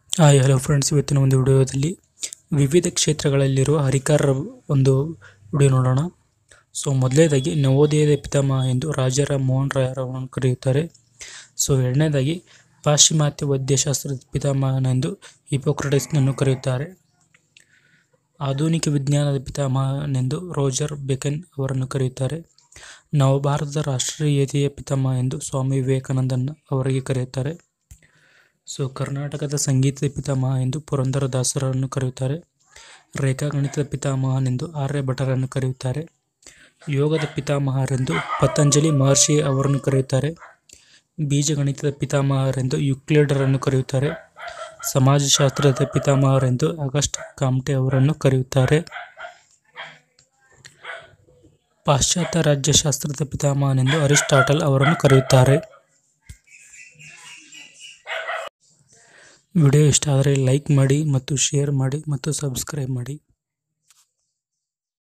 hi hello friends ಇವತ್ತಿನ ಒಂದು ವಿಡಿಯೋದಲ್ಲಿ ವಿವಿಧ ಕ್ಷೇತ್ರಗಳಲ್ಲಿರುವ ಹರಿಕಾರರ ಒಂದು ವಿಡಿಯೋ ನೋಡೋಣ ಸೊ ಮೊದಲನೇದಾಗಿ ನವೋದಯದ ಪಿತಾಮಹ ಎಂದು ರಾಜಾರಾಮ್ ಮೋಹನ್ ರಾಯರವರನ್ನು ಕರೆಯುತ್ತಾರೆ ಸೊ ಎರಡನೇದಾಗಿ ಪಾಶ್ಚಿಮಾತ್ಯ ವೈದ್ಯಶಾಸ್ತ್ರದ ಪಿತಾಮಹನೆಂದು ಹಿಪೋಕ್ರಟಿಸ್ನನ್ನು ಕರೆಯುತ್ತಾರೆ ಆಧುನಿಕ ವಿಜ್ಞಾನದ ಪಿತಾಮಹನೆಂದು ರೋಜರ್ ಬೆಕನ್ ಅವರನ್ನು ಕರೆಯುತ್ತಾರೆ ನವಭಾರತದ ರಾಷ್ಟ್ರೀಯತೆಯ ಪಿತಾಮಹ ಎಂದು ಸ್ವಾಮಿ ವಿವೇಕಾನಂದನ್ ಅವರಿಗೆ ಕರೆಯುತ್ತಾರೆ ಸೊ ಕರ್ನಾಟಕದ ಸಂಗೀತದ ಪಿತಾಮಹ ಎಂದು ಪುರಂದರದಾಸರನ್ನು ಕರೆಯುತ್ತಾರೆ ರೇಖಾಗಣಿತದ ಪಿತಾಮಹನೆಂದು ಆರ್ಯಭಟರನ್ನು ಕರೆಯುತ್ತಾರೆ ಯೋಗದ ಪಿತಾಮಹರೆಂದು ಪತಂಜಲಿ ಮಹರ್ಷಿ ಅವರನ್ನು ಕರೆಯುತ್ತಾರೆ ಬೀಜಗಣಿತದ ಪಿತಾಮಹರೆಂದು ಯುಕ್ಲಿಡರನ್ನು ಕರೆಯುತ್ತಾರೆ ಸಮಾಜಶಾಸ್ತ್ರದ ಪಿತಾಮಹರೆಂದು ಆಗಸ್ಟ್ ಕಾಮ್ಟೆ ಅವರನ್ನು ಕರೆಯುತ್ತಾರೆ ಪಾಶ್ಚಾತ್ಯ ರಾಜ್ಯಶಾಸ್ತ್ರದ ಪಿತಾಮಹನೆಂದು ಅರಿಸ್ಟಾಟಲ್ ಅವರನ್ನು ಕರೆಯುತ್ತಾರೆ ವಿಡಿಯೋ ಇಷ್ಟ ಆದರೆ ಲೈಕ್ ಮಾಡಿ ಮತ್ತು ಶೇರ್ ಮಾಡಿ ಮತ್ತು ಸಬ್ಸ್ಕ್ರೈಬ್ ಮಾಡಿ